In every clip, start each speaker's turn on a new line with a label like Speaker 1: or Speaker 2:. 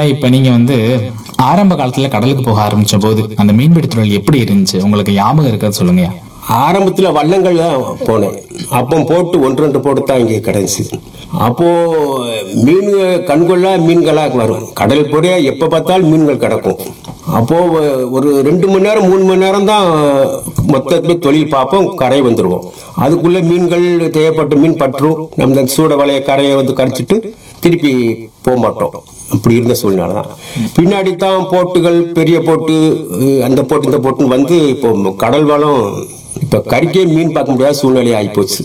Speaker 1: இப்ப நீங்க வந்து ஆரம்ப காலத்துல கடலுக்கு போக ஆரம்பிச்ச போது அந்த மீன்பிடி தொழில் எப்படி இருந்துச்சு உங்களுக்கு ஞாபகம் இருக்கிறது சொல்லுங்கய்யா
Speaker 2: ஆரம்பத்துல வள்ளங்கள் தான் போனேன் அப்போ போட்டு ஒன்று ரெண்டு போட்டு தான் இங்கே கிடைச்சி அப்போ மீன் கண்கொள்ளா மீன்களா வரும் கடல் போறிய எப்ப பார்த்தாலும் மீன்கள் கிடக்கும் அப்போ ஒரு ரெண்டு மணி நேரம் மூணு மணி நேரம் தான் மொத்தத்துல தொழில் பார்ப்போம் கரை வந்துருவோம் அதுக்குள்ள மீன்கள் தேவைப்பட்ட மீன் பற்றும் நம்ம இந்த சூட வலைய கரையை வந்து கரைச்சிட்டு திருப்பி போக மாட்டோம் அப்படி இருந்த சூழ்நிலை தான் பின்னாடி தான் போட்டுகள் பெரிய போட்டு அஹ், அந்த போட்டு இந்த போட்டுன்னு வந்து இப்போ கடல் வளம் இப்ப கறிக்கே மீன் பார்க்க முடியாத சூழ்நிலை ஆயிப்போச்சு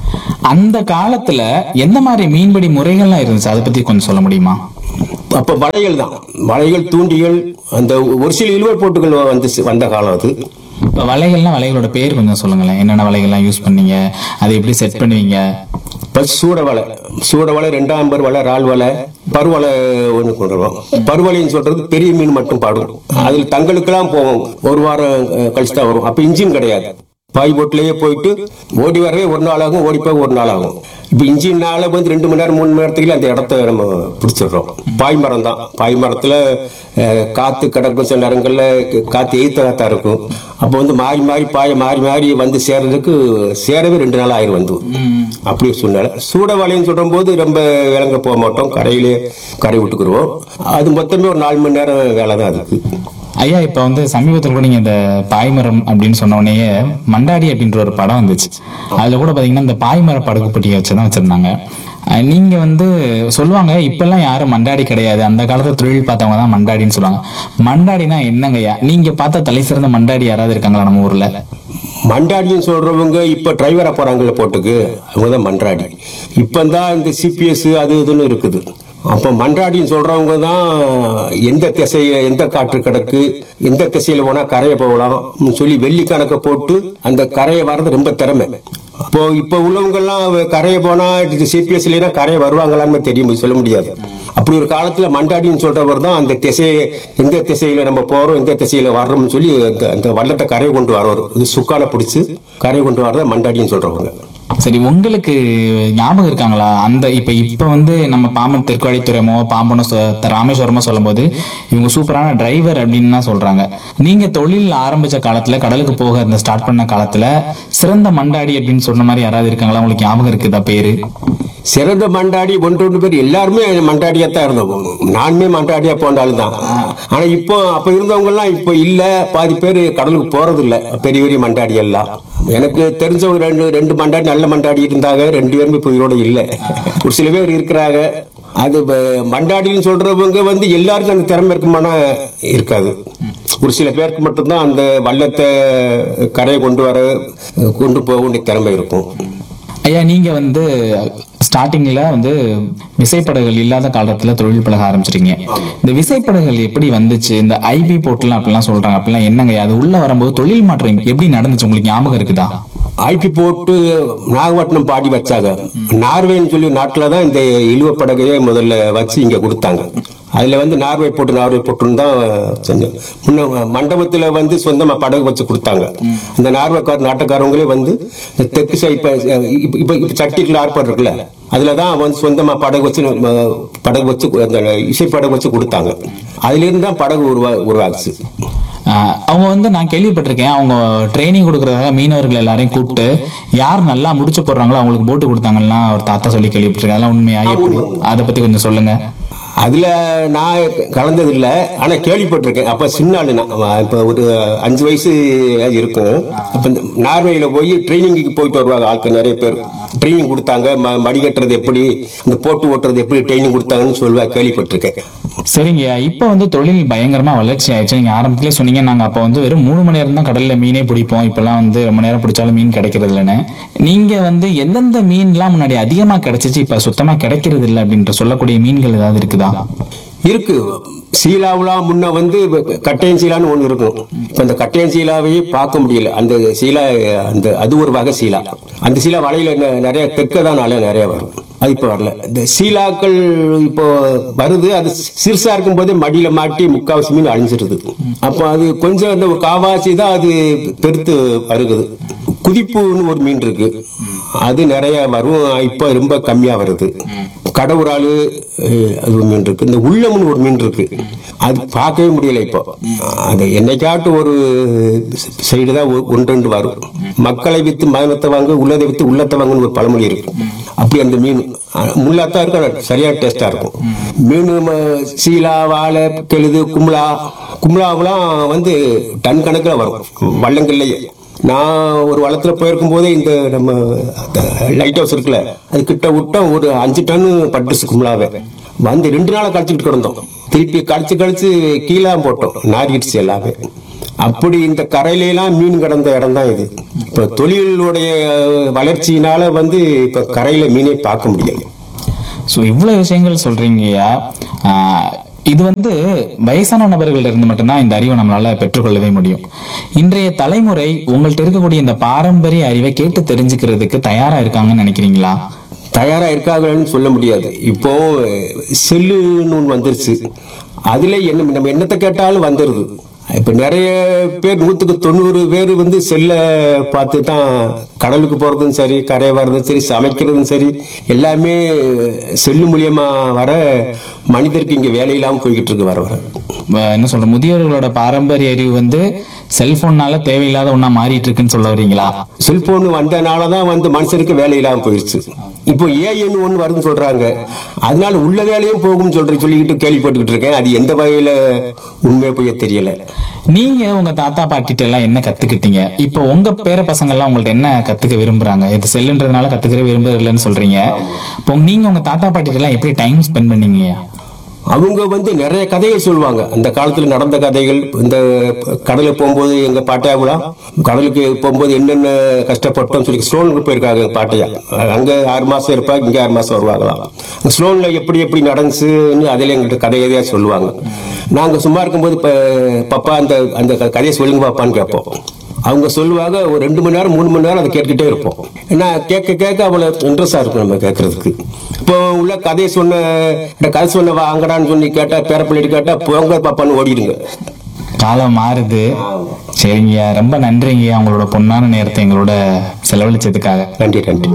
Speaker 1: அந்த காலத்துல எந்த மாதிரி மீன்பிடி முறைகள்லாம் இருந்துச்சு அதை பத்தி கொஞ்சம் சொல்ல முடியுமா
Speaker 2: அப்ப வலைகள் தான் வலைகள் தூண்டிகள் அந்த ஒரு சில இழுவர் போட்டுகள் வந்து வந்த காலம் அது
Speaker 1: இப்ப வலைகள்லாம் வலைகளோட பேர் கொஞ்சம் சொல்லுங்களேன் என்னென்ன வலைகள்லாம் யூஸ் பண்ணீங்க அதை எப்படி செட் பண்ணுவீங்க
Speaker 2: இப்ப சூட வலை சூட வலை ரெண்டாம் நம்பர் வலை ரால் வலை பருவலை ஒன்று கொண்டு வருவோம் பருவலைன்னு சொல்றது பெரிய மீன் மட்டும் பாடும் அதில் தங்களுக்கெல்லாம் போவோம் ஒரு வாரம் அஹ், கழிச்சு தான் வரும் அப்ப இன்ஜின் கிடையாது பாய் போட்லயே போயிட்டு ஓடி வரவே ஒரு நாள் ஆகும் ஓடி போக ஒரு நாள் ஆகும் இப்ப இன்ஜின்னால வந்து ரெண்டு மணி நேரம் மூணு மணி நேரத்துக்குள்ள அந்த இடத்த நம்ம பிடிச்சிடுறோம் பாய் மரம் தான் பாய் மரத்துல அஹ், காத்து கிடக்கும் சில நேரங்கள்ல காத்து எய்த்த காத்தா இருக்கும் அப்போ வந்து மாறி மாறி பாய மாறி மாறி வந்து சேர்றதுக்கு சேரவே ரெண்டு நாள் ஆயிரம் வந்து அப்படி ஒரு சூழ்நிலை சூட வலைன்னு சொல்ற போது ரொம்ப விளங்க போக மாட்டோம் கரையிலே கரை விட்டுக்குருவோம் அது மொத்தமே ஒரு நாலு மணி நேரம் வேலை தான் அதுக்கு
Speaker 1: ஐயா இப்ப வந்து சமீபத்தில் கூட நீங்க இந்த பாய்மரம் அப்படின்னு சொன்ன உடனேயே மண்டாடி அப்படின்ற ஒரு படம் வந்துச்சு அதுல கூட பாத்தீங்கன்னா இந்த பாய்மர படகு பெட்டியை வச்சுதான் வச்சிருந்தாங்க அஹ் நீங்க வந்து சொல்லுவாங்க இப்பெல்லாம் யாரும் மண்டாடி கிடையாது அந்த காலத்துல தொழில் பார்த்தவங்க தான் மண்டாடின்னு சொல்லுவாங்க மண்டாடினா என்னங்கய்யா நீங்க பார்த்த தலை சிறந்த மண்டாடி யாராவது இருக்காங்களா நம்ம ஊர்ல
Speaker 2: மண்டாடின்னு சொல்றவங்க இப்ப டிரைவரா போறாங்கல்ல போட்டுக்கு அவங்க தான் மன்றாடி இப்ப தான் இந்த சிபிஎஸ் அது இதுன்னு இருக்குது அப்ப மன்றாடின்னு சொல்றவங்க தான் எந்த திசையில எந்த காற்று கிடக்கு எந்த திசையில போனா கரையை போகலாம் சொல்லி வெள்ளி கணக்கை போட்டு அந்த கரையை வர்றது ரொம்ப திறமை அப்போ இப்ப உள்ளவங்க எல்லாம் கரையை போனா சிபிஎஸ் இல்லைன்னா கரையை வருவாங்களான்னு தெரியும் சொல்ல முடியாது அப்படி ஒரு காலத்துல மண்டாடின்னு சொல்றவர் தான் அந்த திசையை எந்த திசையில நம்ம போறோம் எந்த திசையில வர்றோம்னு சொல்லி அந்த அந்த வள்ளத்தை கரையை கொண்டு வரவர் இது சுக்கால பிடிச்சு கரையை கொண்டு வரதான் மண்டாடின்னு சொல்றவங்க
Speaker 1: சரி உங்களுக்கு ஞாபகம் இருக்காங்களா அந்த இப்ப இப்ப வந்து நம்ம பாம்பன் தெற்குவழித்துறைமோ பாம்பனோ சொ- ராமேஸ்வரமோ சொல்லும்போது இவங்க சூப்பரான டிரைவர் அப்படின்னு தான் சொல்றாங்க நீங்க தொழில் ஆரம்பிச்ச காலத்துல கடலுக்கு போக இந்த ஸ்டார்ட் பண்ண காலத்துல சிறந்த மண்டாடி அப்படின்னு சொன்ன மாதிரி யாராவது இருக்காங்களா உங்களுக்கு ஞாபகம் இருக்குதா பேரு
Speaker 2: சிறந்த மண்டாடி ஒன்று ஒன்று பேர் எல்லாருமே மண்டாடியா தான் இருந்தோம் நானுமே மண்டாடியா போனாலும் தான் ஆனா இப்போ அப்ப இருந்தவங்க எல்லாம் இப்போ இல்ல பாதி பேர் கடலுக்கு போறது இல்ல பெரிய பெரிய மண்டாடி எல்லாம் எனக்கு தெரிஞ்ச ஒரு ரெண்டு ரெண்டு மண்டாடி நல்ல மண்டாடி இருந்தாங்க ரெண்டு பேருமே இப்போ உயிரோட இல்ல ஒரு சில பேர் இருக்கிறாங்க அது வ- மண்டாடின்னு சொல்றவங்க வந்து எல்லாருக்கும் அந்த திறமை இருக்குமானா இருக்காது ஒரு சில பேருக்கு மட்டும்தான் அந்த வள்ளத்தை கரையை கொண்டு வர கொண்டு போக வேண்டிய திறமை இருக்கும்
Speaker 1: ஐயா நீங்க வந்து ஸ்டார்டிங்ல வந்து விசைப்படகுகள் இல்லாத காலத்துல தொழில் பழக ஆரம்பிச்சிட்டீங்க இந்த விசைப்படகுகள் எப்படி வந்துச்சு இந்த ஐபி போட்டுலாம் அப்படிலாம் சொல்றாங்க அப்படிலாம் என்னங்க அது உள்ள வரும்போது தொழில் மாற்றம் எப்படி நடந்துச்சு உங்களுக்கு ஞாபகம் இருக்குதா
Speaker 2: ஐபி போட்டு நாகப்பட்டினம் பாடி வச்சாங்க நார்வேன்னு சொல்லி நாட்டில் தான் இந்த இழுவ படகையே முதல்ல வச்சு இங்க கொடுத்தாங்க அதுல வந்து நார்வே போட்டு நார்வே போட்டுன்னு தான் செஞ்சோம் முன்ன மண்டபத்துல வந்து சொந்தமா படகு வச்சு கொடுத்தாங்க அந்த நார்வேக்கார நாட்டுக்காரங்களே வந்து இந்த தெற்கு சைடு இப்ப இப்ப- இப்ப இப்ப சட்டிக்குள்ள ஆர்ப்பாடு இருக்குல்ல அதுல தான் வந்து சொந்தமா படகு வச்சு நம்ம படகு வச்சு அந்த இசை படகு வச்சு கொடுத்தாங்க அதுல இருந்து தான் படகு உருவா உருவாச்சு
Speaker 1: ஆஹ் அவங்க வந்து நான் கேள்விப்பட்டிருக்கேன் அவங்க ட்ரைனிங் கொடுக்கறதாக மீனவர்கள் எல்லாரையும் கூப்பிட்டு யார் நல்லா முடிச்சு போடுறாங்களோ அவங்களுக்கு போட்டு கொடுத்தாங்கன்னா ஒரு தாத்தா சொல்லி கேள்விப்பட்டிருக்கேன் அதெல்லாம் உண்மையா எப்படி அதை பத்தி கொஞ்சம் சொல்லுங்க
Speaker 2: அதுல நான் கலந்தது இல்ல ஆனா கேள்விப்பட்டிருக்கேன் அப்ப சின்ன ஆளு நான் அவன் இப்ப ஒரு அஞ்சு வயசு இருக்கும் அப்ப இந்த நார்வேல போய் ட்ரைனிங்க்கு போயிட்டு வருவாங்க ஆட்கள் நிறைய பேர் ட்ரைனிங் கொடுத்தாங்க ம- மடி கட்டுறது எப்படி இந்த போட்டு ஓட்டுறது எப்படி ட்ரைனிங் கொடுத்தாங்கன்னு சொல்லுவா கேள்விப்பட்டிருக்கேன்
Speaker 1: சரிங்க இப்ப வந்து தொழில் பயங்கரமா வளர்ச்சி ஆயிடுச்சு நீங்க ஆரம்பத்திலே சொன்னீங்க நாங்க அப்ப வந்து வெறும் மூணு மணி நேரம் தான் கடல்ல மீனே பிடிப்போம் இப்பெல்லாம் வந்து ரொம்ப நேரம் பிடிச்சாலும் மீன் கிடைக்கிறது இல்லைன்னு நீங்க வந்து எந்தெந்த மீன்லாம் முன்னாடி அதிகமா கிடைச்சிச்சு இப்ப சுத்தமா கிடைக்கிறது இல்லை அப்படின்ற சொல்லக்கூடிய மீன்கள் ஏதாவது இருக்குதா
Speaker 2: இருக்கு சீலாவுலாம் முன்ன வந்து கட்டையன் சீலான்னு ஒண்ணு இருக்கும் இப்ப அந்த கட்டையன் சீலாவையே பார்க்க முடியல அந்த சீலா அந்த அது ஒரு வகை சீலா அந்த சீலா வலையில நெ- நிறைய தெற்கதான் நாள நிறைய வரும் அது இப்ப வரல இந்த சீலாக்கள் இப்போ வருது அது சிறுசா இருக்கும் போதே மடியில மாட்டி முக்காவாசி மீன் அழிஞ்சிருது அப்போ அது கொஞ்சம் அந்த ஒரு காவாசி தான் அது பெருத்து வருகுது குதிப்புன்னு ஒரு மீன் இருக்கு அது நிறைய வரும் இப்போ ரொம்ப கம்மியா வருது கடவுரால் அது ஒரு மீன் இருக்கு இந்த உள்ளம்னு ஒரு மீன் இருக்கு அது பார்க்கவே முடியல இப்போ அது என்னைக்காட்டு ஒரு சைடு தான் ஒ- ஒன்று ரெண்டு வரும் மக்களை வித்து மகனத்தை வாங்க உள்ளதை வித்து உள்ளத்தை வாங்கன்னு ஒரு பழமொழி இருக்கு அப்படி அந்த மீன் அஹ், முள்ளாத்தான் இருக்கும் ஆனா சரியான டேஸ்டா இருக்கும் மீன் ம- சீலா வாழை கெழுது கும்பலா கும்பலாவெல்லாம் வந்து டன் கணக்கில் வரும் வள்ளங்கள்லயே நான் ஒரு வளத்துல போயிருக்கும் போதே இந்த நம்ம லைட் ஹவுஸ் இருக்குல்ல அது கிட்ட விட்டோம் ஒரு அஞ்சு டன் பட்டுச்சு கும்பலாவே வந்து ரெண்டு நாளா கழிச்சுக்கிட்டு கிடந்தோம் திருப்பி கழிச்சு கழிச்சு கீழே போட்டோம் நாரிடுச்சு எல்லாமே அப்படி இந்த கரையில எல்லாம் மீன் கிடந்த இடம் தான் இது இப்ப தொழிலுடைய வளர்ச்சியினால வந்து இப்ப கரையில மீனே பார்க்க முடியல
Speaker 1: ஸோ இவ்வளவு விஷயங்கள் சொல்றீங்கய்யா ஆஹ் இது வந்து வயசான நபர்கள்ட்ட இருந்து மட்டும்தான் இந்த அறிவை நம்மளால பெற்றுக்கொள்ளவே முடியும் இன்றைய தலைமுறை உங்கள்ட்ட இருக்கக்கூடிய இந்த பாரம்பரிய அறிவை கேட்டு தெரிஞ்சுக்கிறதுக்கு தயாரா இருக்காங்கன்னு நினைக்கிறீங்களா
Speaker 2: தயாரா இருக்காங்கன்னு சொல்ல முடியாது இப்போ செல்லுன்னு ஒன்று வந்துருச்சு அதுல என்ன நம்ம என்னத்தை கேட்டாலும் வந்துருது இப்ப நிறைய பேர் நூத்துக்கு தொண்ணூறு பேர் வந்து செல்ல பார்த்து தான் கடலுக்கு போறதும் சரி கரை வர்றதும் சரி சமைக்கிறதும் சரி எல்லாமே செல்லு மூலியமா வர மனிதருக்கு இங்க வேலை இல்லாம போய்கிட்டு இருக்கு வர வர
Speaker 1: வ- என்ன சொல்ற முதியோர்களோட பாரம்பரிய அறிவு வந்து செல்போன்னால தேவையில்லாத ஒண்ணா மாறிட்டு இருக்குன்னு சொல்ல வரீங்களா
Speaker 2: செல்போன் வந்தனால தான் வந்து மனுஷனுக்கு வேலை இல்லாம போயிடுச்சு இப்போ ஏஎன் ஒன்று வருதுன்னு சொல்றாங்க அதனால உள்ள வேலையும் போகும்னு சொல்ற சொல்லிக்கிட்டு கேள்விப்பட்டுக்கிட்டு இருக்கேன் அது எந்த வகையில உண்மை போய் தெரியல
Speaker 1: நீங்க உங்க தாத்தா பாட்டிட்ட எல்லாம் என்ன கத்துக்கிட்டீங்க இப்போ உங்க பேர பசங்க எல்லாம் உங்கள்ட்ட என்ன கத்துக்க விரும்புறாங்க இது செல்லுன்றதுனால கத்துக்கிற விரும்புறதில்லைன்னு சொல்றீங்க இப்போ நீங்க உங்க தாத்தா பாட்டிட்ட எல்லாம் எப்படி டைம் ஸ்பெண்ட் பண்ணீங்க
Speaker 2: அவங்க வந்து நிறைய கதைகள் சொல்லுவாங்க அந்த காலத்துல நடந்த கதைகள் இந்த கடலுக்கு போகும்போது எங்க பாட்டையாவுலாம் கடலுக்கு போகும்போது என்னென்ன கஷ்டப்பட்டோம் சொல்லி ஸ்லோனுக்கு போயிருக்காங்க எங்க பாட்டையா அங்க ஆறு மாசம் இருப்பாங்க இங்க ஆறு மாசம் வருவாங்களாம் ஸ்லோன்ல எப்படி எப்படி நடந்துச்சுன்னு அதில் எங்கள்கிட்ட கதை கதையா சொல்லுவாங்க நாங்க சும்மா இருக்கும்போது இப்ப பப்பா அந்த அந்த க- கதையை சொல்லுங்க பாப்பான்னு கேட்போம் அவங்க சொல்லுவாங்க ஒரு ரெண்டு மணி நேரம் மூணு மணி நேரம் அதை கேட்டுக்கிட்டே இருப்போம் ஏன்னா கேட்க கேட்க அவ்வளவு இன்ட்ரெஸ்டா இருக்கும் நம்ம கேட்கறதுக்கு இப்போ உள்ள கதையை சொன்ன இந்த கதை சொன்ன வாங்கடான்னு சொல்லி கேட்டா பேரப்பிள்ளைட்டு கேட்டா போங்க பாப்பான்னு ஓடிடுங்க
Speaker 1: காலம் மாறுது சரிங்கய்யா ரொம்ப நன்றிங்கய்யா உங்களோட பொன்னான நேரத்தை எங்களோட செலவழிச்சதுக்காக
Speaker 2: நன்றி நன்றி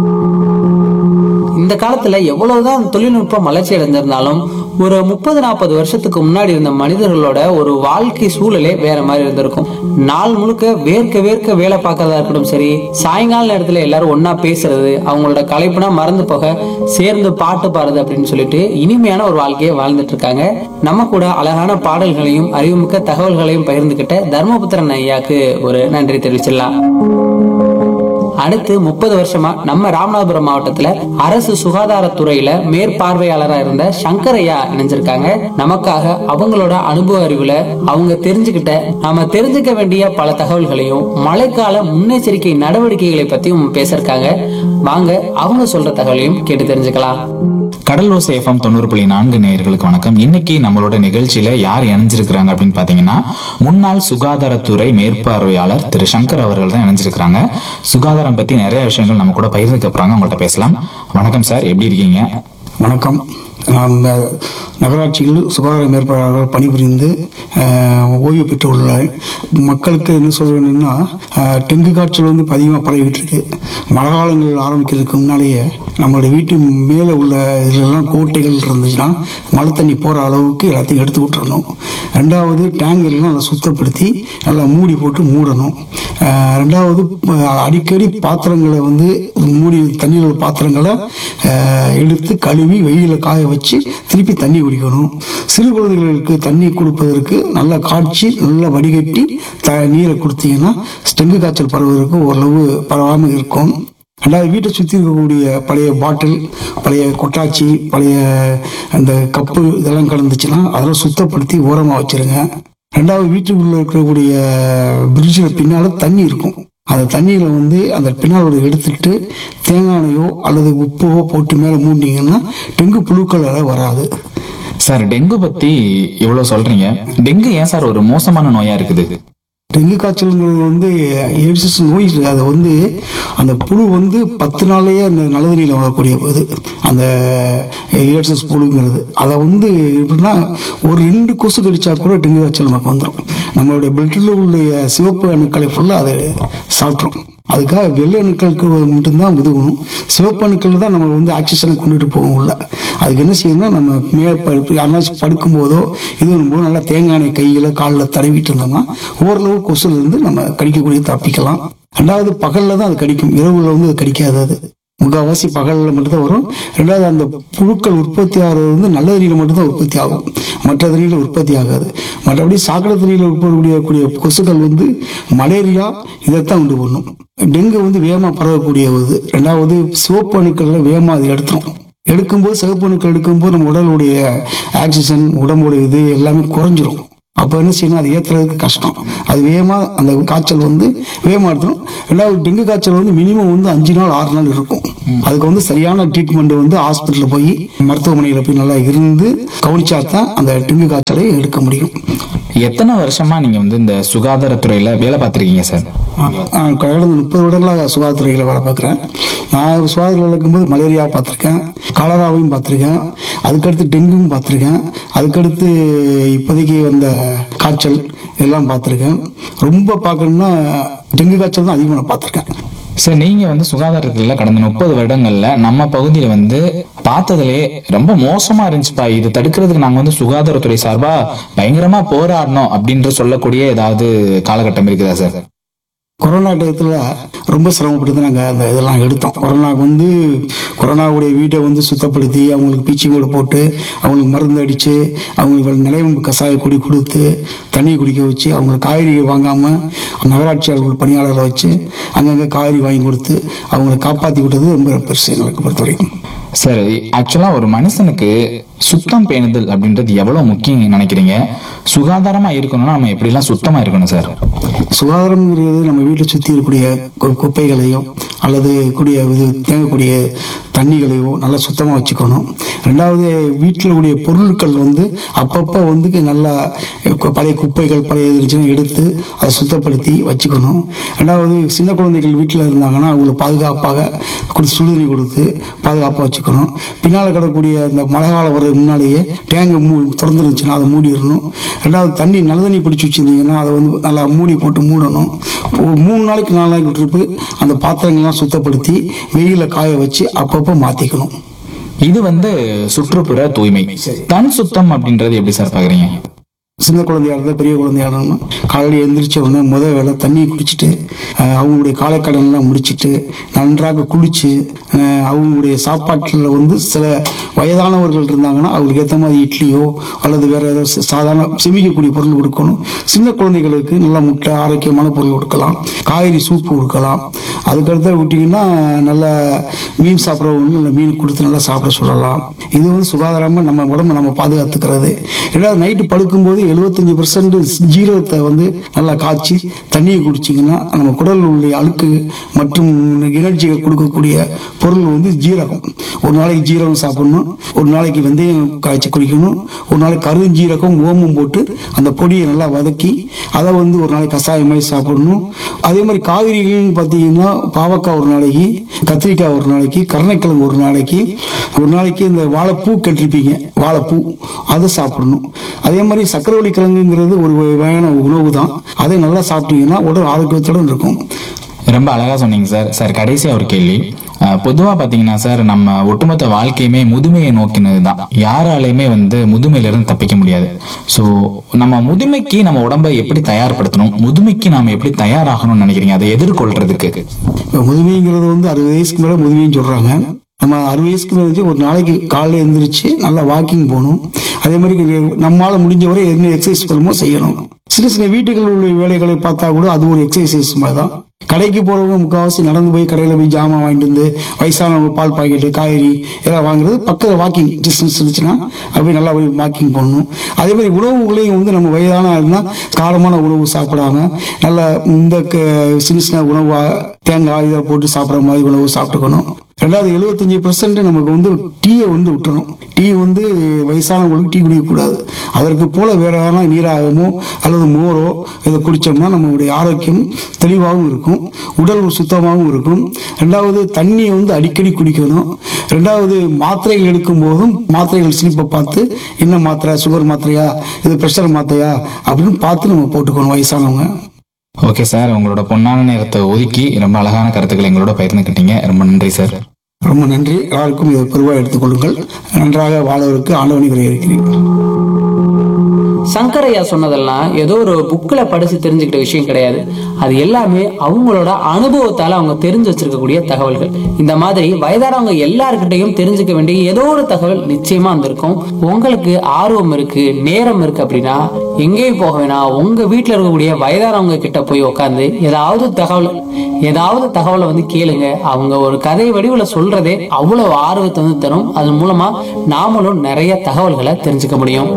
Speaker 3: இந்த காலத்துல எவ்வளவுதான் தொழில்நுட்பம் வளர்ச்சி அடைந்திருந்தாலும் ஒரு முப்பது நாற்பது வருஷத்துக்கு முன்னாடி இருந்த மனிதர்களோட ஒரு வாழ்க்கை சூழலே வேற மாதிரி இருந்திருக்கும் நாள் முழுக்க வேர்க்க வேர்க்க வேலை பார்க்கறதா இருக்கட்டும் சரி சாயங்கால நேரத்துல எல்லாரும் ஒண்ணா பேசுறது அவங்களோட கலைப்புனா மறந்து போக சேர்ந்து பாட்டு பாடுறது அப்படின்னு சொல்லிட்டு இனிமையான ஒரு வாழ்க்கையை வாழ்ந்துட்டு இருக்காங்க நம்ம கூட அழகான பாடல்களையும் அறிவுமிக்க தகவல்களையும் பகிர்ந்துகிட்ட தர்மபுத்திரன் ஐயாக்கு ஒரு நன்றி தெரிவிச்சிடலாம் அடுத்து முப்பது வருஷமா நம்ம ராமநாதபுரம் மாவட்டத்துல அரசு சுகாதாரத்துறையில மேற்பார்வையாளரா இருந்த சங்கரையா இணைஞ்சிருக்காங்க நமக்காக அவங்களோட அனுபவ அறிவுல அவங்க தெரிஞ்சுக்கிட்ட நாம தெரிஞ்சுக்க வேண்டிய பல தகவல்களையும் மழைக்கால முன்னெச்சரிக்கை நடவடிக்கைகளை பத்தியும் பேசிருக்காங்க வாங்க அவங்க சொல்ற தகவலையும் கேட்டு தெரிஞ்சுக்கலாம்
Speaker 1: கடல் ஓசை எஃப்எம் தொண்ணூறு புள்ளி நான்கு நேயர்களுக்கு வணக்கம் இன்னைக்கு நம்மளோட நிகழ்ச்சியில யார் இணைஞ்சிருக்கிறாங்க அப்படின்னு பாத்தீங்கன்னா முன்னாள் சுகாதாரத்துறை மேற்பார்வையாளர் திரு சங்கர் அவர்கள் தான் இணைஞ்சிருக்கிறாங்க சுகாதாரம் பத்தி நிறைய விஷயங்கள் நம்ம கூட பகிர்ந்துக்க போறாங்க உங்கள்ட்ட பேசலாம் வணக்கம் சார் எப்படி இருக்கீங்க
Speaker 4: வணக்கம் நான் இந்த நகராட்சியில் சுகாதார மேற்பாளராக பணிபுரிந்து அஹ், ஓய்வு பெற்று உள்ளேன் மக்களுக்கு என்ன சொல்றேன்னா அஹ், டெங்கு காய்ச்சல் வந்து இப்போ அதிகமாக பரவிட்டு இருக்கு மழை காலங்கள் ஆரம்பிக்கிறதுக்கு முன்னாலேயே நம்மளுடைய வீட்டு மேலே உள்ள இதெல்லாம் கோட்டைகள் இருந்துச்சுன்னா மழை தண்ணி போகிற அளவுக்கு எல்லாத்தையும் எடுத்து விட்டுறணும் ரெண்டாவது டேங்க் எல்லாம் நல்லா சுத்தப்படுத்தி நல்லா மூடி போட்டு மூடணும் அஹ், ரெண்டாவது அஹ், அடிக்கடி பாத்திரங்களை வந்து மூடி தண்ணியில் உள்ள பாத்திரங்களை அஹ், எடுத்து கழுவி வெயில காய வச்சு திருப்பி தண்ணி குடிக்கணும் சிறு குழந்தைகளுக்கு தண்ணி கொடுப்பதற்கு நல்லா காய்ச்சி நல்லா வடிகட்டி த நீரை கொடுத்தீங்கன்னா டெங்கு காய்ச்சல் பரவுவதற்கு ஓரளவு பரவாமல் இருக்கும் ரெண்டாவது வீட்டை சுற்றி இருக்கக்கூடிய பழைய பாட்டில் பழைய கொட்டாச்சி பழைய அந்த கப்பு இதெல்லாம் கலந்துச்சுன்னா அதெல்லாம் சுத்தப்படுத்தி ஓரமாக வச்சிருங்க ரெண்டாவது வீட்டுக்குள்ள இருக்கக்கூடிய பிரிட்ஜில் பின்னால தண்ணி இருக்கும் அந்த தண்ணியில வந்து அந்த பின்னாலோட எடுத்துட்டு தேங்காய் எண்ணெயோ அல்லது உப்போ போட்டு மேலே மூடினீங்கன்னா டெங்கு புழுக்கள் எல்லாம் வராது
Speaker 1: சார் டெங்கு பத்தி இவ்வளவு சொல்றீங்க டெங்கு ஏன் சார் ஒரு மோசமான நோயா இருக்குது
Speaker 4: டெங்கு காய்ச்சல்ங்கிறது வந்து எய்ட்ஸ் நோய் இருக்கு. அது வந்து அந்த புழு வந்து பத்து நாள்லயே அந்த நல்ல தண்ணியில் வரக்கூடிய இது அந்த எய்ட்ஸ் புழுங்கிறது அதை வந்து எப்படின்னா ஒரு ரெண்டு கொசு கடிச்சா கூட டெங்கு காய்ச்சல் நமக்கு வந்துடும் நம்மளுடைய பிளட்டில் உள்ள சிவப்பு அணுக்களை ஃபுல்லாக அதை சாப்பிட்ரும் அதுக்காக வெள்ளை அணுக்களுக்கு மட்டும்தான் உதவணும் சிவப்பு அணுக்கள் தான் நம்ம வந்து ஆக்சிஜனை கொண்டுட்டு போகும் உள்ள அதுக்கு என்ன செய்யணும்னா நம்ம மேற்படுப்பு யாருனாச்சும் படுக்கும் போதோ இது பண்ணும்போது நல்லா தேங்காய் எண்ணெய் கையில காலில் தடவிட்டு இருந்தோம்னா ஓரளவு கொசுல இருந்து நம்ம கடிக்கக்கூடிய தப்பிக்கலாம் ரெண்டாவது பகல்ல தான் அது கடிக்கும் இரவுல வந்து அது கடிக்காது அது முக்கால்வாசி பகல்ல மட்டும்தான் வரும் ரெண்டாவது அந்த புழுக்கள் உற்பத்தி ஆகிறது வந்து நல்ல தண்ணியில் மட்டும்தான் உற்பத்தி ஆகும் மற்ற தண்ணியில் உற்பத்தி ஆகாது மற்றபடி சாக்கடை தண்ணியில் உற்பத்தி கூடிய கொசுக்கள் வந்து மலேரியா இதைத்தான் உண்டு பண்ணும் டெங்கு வந்து வேகமாக பரவக்கூடிய இது ரெண்டாவது சிவப்பு அணுக்கள்ல வேகமாக அது எடுத்துரும் எடுக்கும்போது சிவப்பு அணுக்கள் எடுக்கும்போது நம்ம உடலுடைய ஆக்சிஜன் உடம்புடைய இது எல்லாமே குறைஞ்சிரும் அப்போ என்ன செய்யணும் அது ஏற்றுறதுக்கு கஷ்டம் அது வேகமா அந்த காய்ச்சல் வந்து வேகமாக எடுத்துரும் ரெண்டாவது டெங்கு காய்ச்சல் வந்து மினிமம் வந்து அஞ்சு நாள் ஆறு நாள் இருக்கும் அதுக்கு வந்து சரியான ட்ரீட்மெண்ட் வந்து ஹாஸ்பிட்டலில் போய் மருத்துவமனையில் போய் நல்லா இருந்து கவனிச்சா தான் அந்த டெங்கு காய்ச்சலை எடுக்க முடியும்
Speaker 1: எத்தனை வருஷமா நீங்க வந்து இந்த சுகாதாரத்துறையில வேலை பார்த்திருக்கீங்க சார்
Speaker 4: நான் கடந்த முப்பது வருடங்களாக சுகாதாரத்துறையில் வேலை பார்க்குறேன் நான் சுகாதாரத்தில் இருக்கும்போது மலேரியா பார்த்துருக்கேன் காலராவையும் பார்த்துருக்கேன் அதுக்கடுத்து டெங்குவும் பார்த்துருக்கேன் அதுக்கடுத்து இப்போதைக்கு வந்த காய்ச்சல் எல்லாம் பார்த்துருக்கேன் ரொம்ப பார்க்கணும்னா டெங்கு காய்ச்சல் தான் அதிகமாக நான் பார்த்துருக்கேன்
Speaker 1: சார் நீங்க வந்து சுகாதாரத்துல கடந்த முப்பது வருடங்கள்ல நம்ம பகுதியில வந்து பார்த்ததுலே ரொம்ப மோசமா இருந்துச்சுப்பா இது தடுக்கிறதுக்கு நாங்க வந்து சுகாதாரத்துறை சார்பா பயங்கரமா போராடணும் அப்படின்ற சொல்லக்கூடிய ஏதாவது காலகட்டம் இருக்குதா சார்
Speaker 4: கொரோனா டயத்தில் ரொம்ப சிரமப்பட்டு நாங்கள் அந்த இதெல்லாம் எடுத்தோம் கொரோனாக்கு வந்து கொரோனாவுடைய வீட்டை வந்து சுத்தப்படுத்தி அவங்களுக்கு பீச்சிங்கோடு போட்டு அவங்களுக்கு மருந்து அடித்து அவங்களுக்கு நிலைவம்பு கசாய குடி கொடுத்து தண்ணி குடிக்க வச்சு அவங்களுக்கு காய்கறி வாங்காமல் நகராட்சி அலுவலர் பணியாளர்களை வச்சு அங்கங்கே காய்கறி வாங்கி கொடுத்து அவங்களை காப்பாற்றி விட்டது ரொம்ப பெருசு எங்களுக்கு பொறுத்த வரைக்கும்
Speaker 1: சார் ஆக்சுவலா ஒரு மனுஷனுக்கு சுத்தம் பேணுதல் அப்படின்றது எவ்வளவு முக்கியம் நினைக்கிறீங்க சுகாதாரமா இருக்கணும்னா நம்ம எப்படிலாம் சுத்தமா இருக்கணும் சார்
Speaker 4: சுகாதாரம்ங்கிறது நம்ம வீட்டை சுற்றி இருக்கக்கூடிய கு- குப்பைகளையும் அல்லது கூடிய இது தேங்கக்கூடிய தண்ணிகளையோ நல்லா சுத்தமாக வச்சுக்கணும் ரெண்டாவது வீட்டில் கூடிய பொருட்கள் வந்து அப்பப்போ வந்து நல்லா கு- பழைய குப்பைகள் பழைய இது இருந்துச்சுன்னா எடுத்து அதை சுத்தப்படுத்தி வச்சுக்கணும் ரெண்டாவது சின்ன குழந்தைகள் வீட்டில் இருந்தாங்கன்னா அவங்களுக்கு பாதுகாப்பாக கொடுத்து சுடுதண்ணி கொடுத்து பாதுகாப்பாக வச்சுக்கணும் பின்னால் கிடக்கூடிய அந்த மழை காலம் வர்றதுக்கு முன்னாடியே டேங்கை மூ திறந்துருந்துச்சுன்னா அதை மூடிடணும் ரெண்டாவது தண்ணி நல்ல தண்ணி பிடிச்சி வச்சிருந்தீங்கன்னா அதை வந்து நல்லா மூடி போட்டு மூடணும் ஒரு மூணு நாளைக்கு நாலு நாளைக்கு ட்ரிப்பு அந்த பாத்திரங்கள்லாம் சுத்தப்படுத்தி வெயில காய வச்சு அப்பப்போ மாத்திக்கணும்
Speaker 1: இது வந்து சுற்றுப்புற தூய்மை தன் சுத்தம் அப்படின்றது எப்படி சார் பாக்குறீங்க
Speaker 4: சின்ன குழந்தையா இருந்தால் பெரிய குழந்தையா இருந்தாலும் காலையில் எழுந்திரிச்ச உடனே முத வேலை தண்ணியை குடிச்சிட்டு அஹ், அவங்களுடைய காலைக்கடன்லாம் முடிச்சிட்டு நன்றாக குளிச்சு அஹ், அவங்களுடைய சாப்பாட்டில் வந்து சில வயதானவர்கள் இருந்தாங்கன்னா அவங்களுக்கு ஏற்ற மாதிரி இட்லியோ அல்லது வேற ஏதாவது சா- சாதாரண செமிக்கக்கூடிய பொருள் கொடுக்கணும் சின்ன குழந்தைகளுக்கு நல்ல முட்டை ஆரோக்கியமான பொருள் கொடுக்கலாம் காய்கறி சூப்பு கொடுக்கலாம் அதுக்கடுத்து விட்டிங்கன்னா நல்ல மீன் சாப்பிட்றவங்க நல்ல மீன் கொடுத்து நல்லா சாப்பிட சொல்லலாம் இது வந்து சுகாதாரமாக நம்ம உடம்ப நம்ம பாதுகாத்துக்கிறது ரெண்டாவது நைட்டு படுக்கும்போது எழுபத்தஞ்சு பர்சன்ட் ஜீரகத்தை வந்து நல்லா காய்ச்சி தண்ணியை குடிச்சிங்கன்னா நம்ம குடல் உள்ள அழுக்கு மற்றும் எனர்ஜியை கொடுக்கக்கூடிய பொருள் வந்து ஜீரகம் ஒரு நாளைக்கு ஜீரகம் சாப்பிடணும் ஒரு நாளைக்கு வெந்தயம் காய்ச்சி குடிக்கணும் ஒரு நாளைக்கு கருஞ்சீரகம் ஓமம் போட்டு அந்த பொடியை நல்லா வதக்கி அதை வந்து ஒரு நாளைக்கு கஷாயம் மாதிரி சாப்பிடணும் அதே மாதிரி காய்கறிகள்னு பார்த்தீங்கன்னா பாவக்காய் ஒரு நாளைக்கு கத்திரிக்காய் ஒரு நாளைக்கு கருணைக்கிழங்கு ஒரு நாளைக்கு ஒரு நாளைக்கு இந்த வாழைப்பூ கட்டிருப்பீங்க வாழைப்பூ அதை சாப்பிடணும் அதே மாதிரி சக்கரவள்ளி கிழங்குங்கிறது ஒரு வகையான உணவு தான் அதை நல்லா சாப்பிட்டீங்கன்னா உடல் ஆரோக்கியத்துடன் இருக்கும்
Speaker 1: ரொம்ப அழகா சொன்னீங்க சார் சார் கடைசியா ஒரு கேள்வி அஹ், பொதுவா பாத்தீங்கன்னா சார் நம்ம ஒட்டுமொத்த வாழ்க்கையுமே முதுமையை நோக்கினது தான் யாராலையுமே வந்து முதுமையில இருந்து தப்பிக்க முடியாது சோ நம்ம முதுமைக்கு நம்ம உடம்பை எப்படி தயார்படுத்தணும் முதுமைக்கு நாம எப்படி தயாராகணும்னு நினைக்கிறீங்க அதை எதிர்கொள்றதுக்கு
Speaker 4: இப்போ முதுமைங்கிறது வந்து அறுபது வயசுக்கு மேலே முதுமைன்னு சொல்கிறாங்க நம்ம அறுபது வயசுக்கு மேலே வந்து ஒரு நாளைக்கு காலையில் எழுந்திரிச்சு நல்லா வாக்கிங் போகணும் அதே மாதிரி நம்மளால் முடிஞ்ச வரை என்ன எக்ஸசைஸ் பண்ணுமோ செய்யணும் சின்ன சின்ன வீட்டுகளில் உள்ள வேலைகளை பார்த்தா கூட அது ஒரு எக்ஸசைஸ் மாதிரி தான் கடைக்கு போறவங்க முக்கால்வாசி நடந்து போய் கடையில் போய் ஜாமான் வாங்கிட்டு வந்து வயசானவங்க பால் பாக்கெட்டு காய்கறி இதெல்லாம் வாங்குறது பக்கத்தில் வாக்கிங் டிஸ்டன்ஸ் இருந்துச்சுன்னா அப்படியே நல்லா போய் வாக்கிங் பண்ணணும் அதே மாதிரி உணவுகளையும் வந்து நம்ம வயதான ஆளுனா காரமான உணவு சாப்பிடாம நல்ல இந்த க- சின்ன சின்ன உணவா தேங்காய் இதை போட்டு சாப்பிட்ற மாதிரி உணவு சாப்பிட்டுக்கணும் ரெண்டாவது எழுபத்தஞ்சு பர்சன்ட் நமக்கு வந்து டீயை வந்து விட்டுறணும் டீ வந்து வயசானவங்களுக்கு டீ குடிக்கக்கூடாது அதற்கு போல வேற எதனா நீராகமோ அல்லது மோரோ இதை குடிச்சோம்னா நம்மளுடைய ஆரோக்கியம் தெளிவாகவும் இருக்கும் உடல் சுத்தமாகவும் இருக்கும் ரெண்டாவது தண்ணியை வந்து அடிக்கடி குடிக்கணும் ரெண்டாவது மாத்திரைகள் எடுக்கும் போதும் மாத்திரைகள் ஸ்லிப்பை பார்த்து என்ன மாத்திரை சுகர் மாத்திரையா இது ப்ரெஷர் மாத்திரையா அப்படின்னு பார்த்து நம்ம போட்டுக்கணும் வயசானவங்க
Speaker 1: ஓகே சார் உங்களோட பொன்னான நேரத்தை ஒதுக்கி ரொம்ப அழகான கருத்துக்களை எங்களோட பகிர்ந்துக்கிட்டீங்க ரொம்ப நன்றி சார்
Speaker 4: ரொம்ப நன்றி எல்லாருக்கும் இதை பொதுவாக எடுத்துக்கொள்ளுங்கள் நன்றாக வாழ்வதற்கு ஆண்டவனை இருக்கிறேன்
Speaker 3: சங்கரையா சொன்னதெல்லாம் ஏதோ ஒரு புக்கில் படிச்சு தெரிஞ்சுக்கிட்ட விஷயம் கிடையாது அது எல்லாமே அவங்களோட அனுபவத்தால அவங்க தெரிஞ்சு வச்சிருக்கக்கூடிய தகவல்கள் இந்த மாதிரி வயதானவங்க எல்லாருக்கிட்டையும் தெரிஞ்சுக்க வேண்டிய ஏதோ ஒரு தகவல் நிச்சயமா வந்திருக்கும் உங்களுக்கு ஆர்வம் இருக்கு நேரம் இருக்கு அப்படின்னா எங்கேயும் போக வேணாம் உங்க வீட்டில் இருக்கக்கூடிய வயதானவங்க கிட்ட போய் உட்காந்து ஏதாவது தகவல் ஏதாவது தகவலை வந்து கேளுங்க அவங்க ஒரு கதை வடிவில் சொல்றதே அவ்வளவு ஆர்வத்தை வந்து தரும் அது மூலமா நாமளும் நிறைய தகவல்களை தெரிஞ்சுக்க முடியும்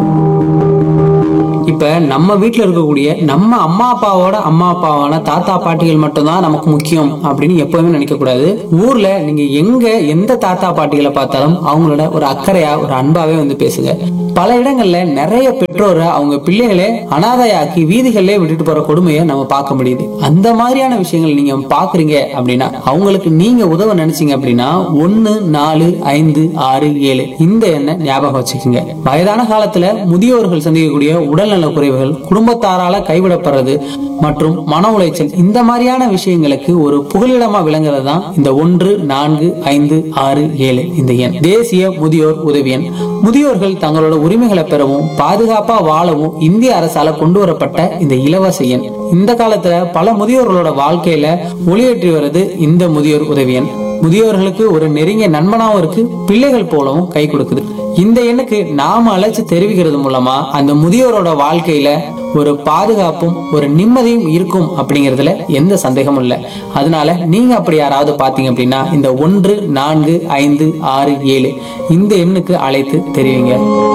Speaker 3: இப்ப நம்ம வீட்ல இருக்கக்கூடிய நம்ம அம்மா அப்பாவோட அம்மா அப்பாவான தாத்தா பாட்டிகள் மட்டும்தான் நமக்கு முக்கியம் அப்படின்னு எப்பவுமே நினைக்க கூடாது ஊர்ல நீங்க எங்க எந்த தாத்தா பாட்டிகளை பார்த்தாலும் அவங்களோட ஒரு அக்கறையா ஒரு அன்பாவே வந்து பேசுங்க பல இடங்கள்ல நிறைய பெற்றோரை அவங்க பிள்ளைகளே அனாதையாக்கி வீதிகளிலே விட்டுட்டு போற கொடுமையை நம்ம பார்க்க முடியுது அந்த மாதிரியான விஷயங்கள் நீங்க பாக்குறீங்க அப்படின்னா அவங்களுக்கு நீங்க உதவ நினைச்சீங்க அப்படின்னா ஒன்னு நாலு ஐந்து ஆறு ஏழு இந்த எண்ணை ஞாபகம் வச்சுக்கோங்க வயதான காலத்துல முதியோர்கள் சந்திக்கக்கூடிய உடல்நல குறைவுகள் குடும்பத்தாரால கைவிடப்படுறது மற்றும் மன உளைச்சல் இந்த மாதிரியான விஷயங்களுக்கு ஒரு புகலிடமா விளங்குறது தான் இந்த ஒன்று நான்கு ஐந்து ஆறு ஏழு இந்த எண் தேசிய முதியோர் உதவி எண் முதியோர்கள் தங்களோட உரிமைகளை பெறவும் பாதுகாப்பா வாழவும் இந்திய அரசால கொண்டு வரப்பட்ட இந்த இலவச எண் இந்த காலத்துல பல முதியோர்களோட வாழ்க்கையில ஒளியேற்றி வருது இந்த முதியோர் உதவி எண் முதியோர்களுக்கு ஒரு நெருங்கிய நண்பனாவும் இருக்கு பிள்ளைகள் போலவும் கை கொடுக்குது இந்த எண்ணுக்கு நாம அழைச்சு தெரிவிக்கிறது மூலமா அந்த முதியோரோட வாழ்க்கையில ஒரு பாதுகாப்பும் ஒரு நிம்மதியும் இருக்கும் அப்படிங்கறதுல எந்த சந்தேகமும் இல்லை அதனால நீங்க அப்படி யாராவது பாத்தீங்க அப்படின்னா இந்த ஒன்று நான்கு ஐந்து ஆறு ஏழு இந்த எண்ணுக்கு அழைத்து தெரிவிங்க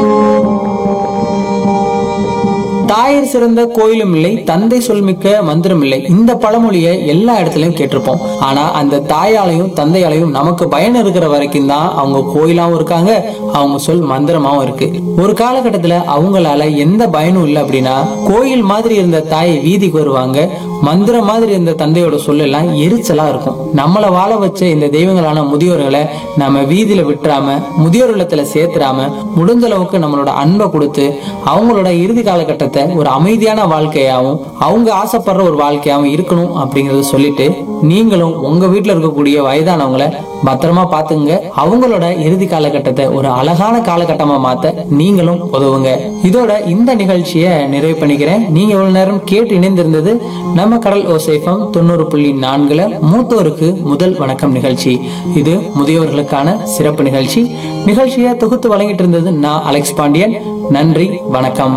Speaker 3: தாயர் சிறந்த கோயிலும் இல்லை தந்தை சொல்மிக்க மந்திரம் இல்லை இந்த பழமொழியை எல்லா இடத்துலயும் கேட்டிருப்போம் ஆனா அந்த தாயாலையும் தந்தையாலையும் நமக்கு பயன் இருக்கிற வரைக்கும் தான் அவங்க கோயிலாவும் இருக்காங்க அவங்க சொல் மந்திரமாவும் இருக்கு ஒரு காலகட்டத்துல அவங்களால எந்த பயனும் இல்லை அப்படின்னா கோயில் மாதிரி இருந்த தாயை வீதிக்கு வருவாங்க மந்திரம் மாதிரி இருந்த தந்தையோட சொல்லெல்லாம் எரிச்சலா இருக்கும் நம்மளை வாழ வச்ச இந்த தெய்வங்களான முதியோர்களை நம்ம வீதியில விட்டுறாம முதியோர் இல்லத்துல சேர்த்துறாம முடிஞ்ச அளவுக்கு நம்மளோட அன்பை கொடுத்து அவங்களோட இறுதி காலகட்டத்தை ஒரு அமைதியான வாழ்க்கையாவும் அவங்க ஆசைப்படுற ஒரு வாழ்க்கையாவும் இருக்கணும் அப்படிங்கறத சொல்லிட்டு நீங்களும் உங்க வீட்டுல இருக்கக்கூடிய வயதானவங்களை பத்திரமா பாத்துங்க அவங்களோட இறுதி காலகட்டத்தை ஒரு அழகான காலகட்டமா மாத்த நீங்களும் உதவுங்க இதோட இந்த நிகழ்ச்சியை நிறைவு பண்ணிக்கிறேன் நீங்க இவ்வளவு நேரம் கேட்டு இணைந்திருந்தது நம்ம கடல் ஓசேஃபம் தொண்ணூறு புள்ளி நான்குல மூத்தோருக்கு முதல் வணக்கம் நிகழ்ச்சி இது முதியோர்களுக்கான சிறப்பு நிகழ்ச்சி நிகழ்ச்சியை தொகுத்து வழங்கிட்டு இருந்தது நான் அலெக்ஸ் பாண்டியன் நன்றி வணக்கம்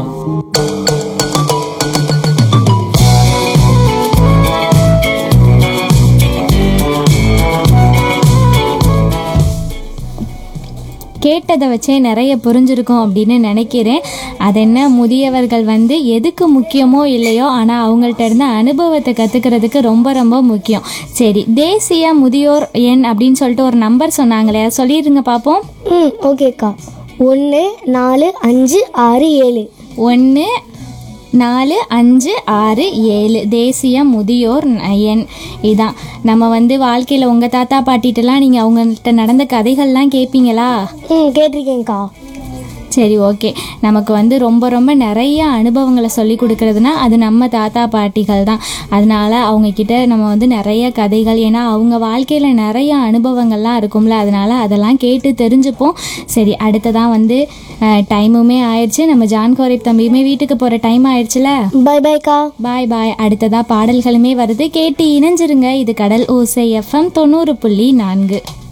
Speaker 5: கேட்டதை வச்சே நிறைய புரிஞ்சிருக்கும் அப்படின்னு நினைக்கிறேன் அது என்ன முதியவர்கள் வந்து எதுக்கு முக்கியமோ இல்லையோ ஆனால் அவங்கள்ட்ட இருந்து அனுபவத்தை கற்றுக்கிறதுக்கு ரொம்ப ரொம்ப முக்கியம் சரி தேசிய முதியோர் எண் அப்படின்னு சொல்லிட்டு ஒரு நம்பர் சொன்னாங்களே அதை சொல்லிடுங்க பார்ப்போம்
Speaker 6: ம் ஓகேக்கா ஒன்று நாலு அஞ்சு ஆறு ஏழு
Speaker 5: ஒன்று நாலு அஞ்சு ஆறு ஏழு தேசிய முதியோர் எண் இதான் நம்ம வந்து வாழ்க்கையில் உங்கள் தாத்தா பாட்டிட்டெல்லாம் நீங்கள் அவங்கள்ட்ட நடந்த கதைகள்லாம் கேட்பீங்களா
Speaker 6: ம் கேட்டிருக்கேன்க்கா
Speaker 5: சரி ஓகே நமக்கு வந்து ரொம்ப ரொம்ப நிறைய அனுபவங்களை சொல்லி கொடுக்கறதுனா அது நம்ம தாத்தா பாட்டிகள் தான் அதனால அவங்க கிட்ட நம்ம வந்து நிறைய கதைகள் ஏன்னா அவங்க வாழ்க்கையில் நிறைய அனுபவங்கள்லாம் இருக்கும்ல அதனால அதெல்லாம் கேட்டு தெரிஞ்சுப்போம் சரி அடுத்ததான் வந்து டைமுமே ஆயிடுச்சு நம்ம ஜான் கோரிப் தம்பியுமே வீட்டுக்கு போகிற டைம் ஆயிடுச்சுல
Speaker 6: பை பைக்கா
Speaker 5: பாய் பாய் அடுத்ததா பாடல்களுமே வருது கேட்டு இணைஞ்சிருங்க இது கடல் ஓசை எஃப்எம் தொண்ணூறு புள்ளி நான்கு